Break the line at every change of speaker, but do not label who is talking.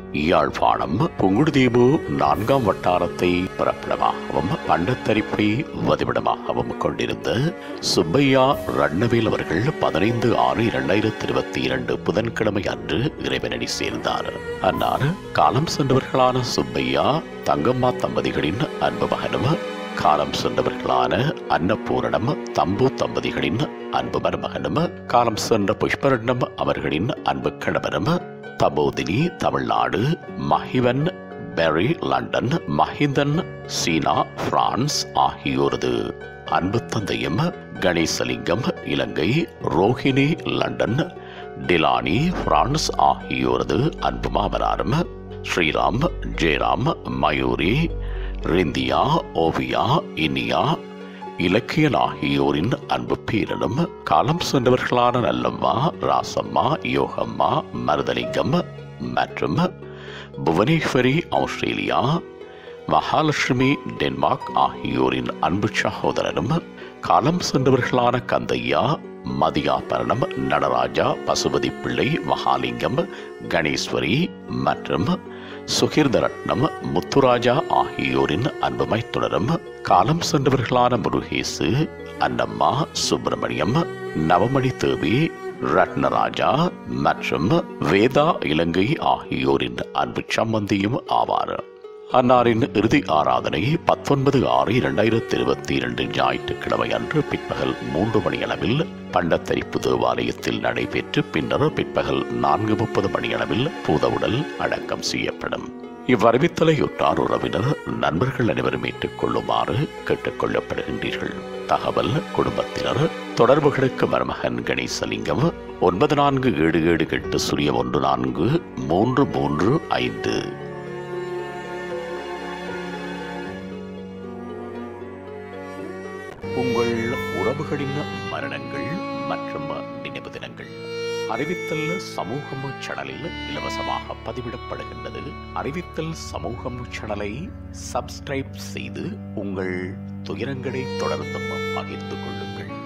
யாழ்ப்பாணம் புங்குடுதீவு நான்காம் வட்டாரத்தை பிறப்பிடமாகவும் பண்டத்தரிப்பை வதிவிடமாகவும் கொண்டிருந்த சுப்பையா ரண்ணவேல் அவர்கள் பதினைந்து ஆறு இரண்டாயிரத்தி இருபத்தி இரண்டு புதன்கிழமை அன்று இறைவனடி சேர்ந்தார் அன்னார் காலம் சென்றவர்களான சுப்பையா தங்கம்மா தம்பதிகளின் அன்பு மகனும் காலம் சென்றவர்களான அன்னபூரணம் தம்பு தம்பதிகளின் அன்பு மருமகனும் காலம் சென்ற புஷ்பரண்டம் அவர்களின் அன்பு கணவனும் தபோதினி தமிழ்நாடு மஹிவன் பெரி லண்டன் மஹிந்தன் சீனா பிரான்ஸ் ஆகியோரது அன்பு தந்தையும் கணேசலிங்கம் இலங்கை ரோஹிணி லண்டன் டிலானி பிரான்ஸ் ஆகியோரது அன்பு மாமனாரும் ஸ்ரீராம் ஜெயராம் மயூரி ரிந்தியா ஓவியா இனியா இலக்கியன் ஆகியோரின் அன்பு பேரனும் காலம் சென்றவர்களான நல்லம்மா ராசம்மா யோகம்மா மருதலிங்கம் மற்றும் புவனேஸ்வரி ஆஸ்திரேலியா மகாலட்சுமி டென்மார்க் ஆகியோரின் அன்பு சகோதரனும் காலம் சென்றவர்களான கந்தையா மதியாபரணம் நடராஜா பசுபதி பிள்ளை மகாலிங்கம் கணேஸ்வரி மற்றும் சுகிர்தரட்னம் முத்துராஜா ஆகியோரின் அன்புமை தொடரும் காலம் சென்றவர்களான முருகேசு அன்னம்மா சுப்பிரமணியம் நவமணி தேவி ரத்னராஜா மற்றும் வேதா இலங்கை ஆகியோரின் அன்பு சம்பந்தியும் ஆவார் அன்னாரின் இறுதி ஆராதனை பத்தொன்பது ஆறு இரண்டாயிரத்தி இருபத்தி இரண்டு ஞாயிற்றுக்கிழமை அன்று பிற்பகல் மூன்று மணியளவில் பண்டத்தரிப்பு தேவாலயத்தில் நடைபெற்று பின்னர் பிற்பகல் நான்கு முப்பது மணியளவில் பூதவுடல் அடக்கம் செய்யப்படும் இவ்வறிவித்தலை உற்றார் உறவினர் நண்பர்கள் அனைவரும் ஏற்றுக்கொள்ளுமாறு கேட்டுக்கொள்ளப்படுகின்றீர்கள் தகவல் குடும்பத்தினர் தொடர்புகளுக்கு மருமகன் கணேசலிங்கம் ஒன்பது நான்கு ஏழு ஏழு எட்டு சுழியம் ஒன்று நான்கு மூன்று மூன்று ஐந்து உங்கள் உறவுகளின் மரணங்கள் மற்றும் நினைவு தினங்கள் அறிவித்தல் சமூகம் சேனலில் இலவசமாக பதிவிடப்படுகின்றது அறிவித்தல் சமூகம் சேனலை சப்ஸ்கிரைப் செய்து உங்கள் துயரங்களை தொடர்ந்தும் பகிர்ந்து கொள்ளுங்கள்